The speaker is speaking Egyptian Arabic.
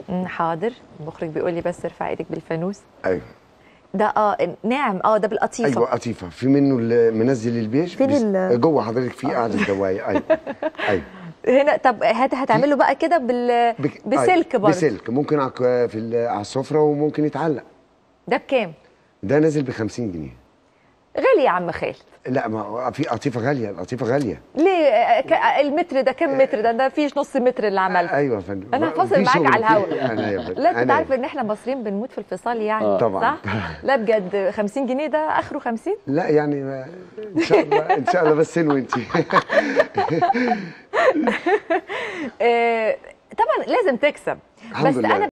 مم، حاضر المخرج بيقول لي بس ارفع ايدك بالفانوس ايوه ده اه ناعم اه ده بالقطيفه ايوه قطيفه في منه اللي منزل البيج فين بس- ال- جوه حضرتك في قاعده دوايه ايوه ايوه هنا طب هت هتعمله بقى كده بال بك- بسلك أيوة. برضه بسلك ممكن على الك- في ال- على السفره وممكن يتعلق ده بكام ده نازل ب 50 جنيه غالي يا عم خالد لا ما هو في قطيفه غاليه القطيفه غاليه ليه آه، ك- المتر ده كام متر ده ده فيش نص متر اللي عملته ايوه يا فندم انا ما- هفاصل في معاك شغل على الهوا كتير. أنا يا فندم. لا انت أنا عارف يا ان احنا مصريين بنموت في الفصال يعني آه. طبعاً. صح لا بجد 50 جنيه ده اخره 50 لا يعني ما- ان شاء الله ان شاء الله بس انوي انت آه، طبعا لازم تكسب الحمد بس لله. انا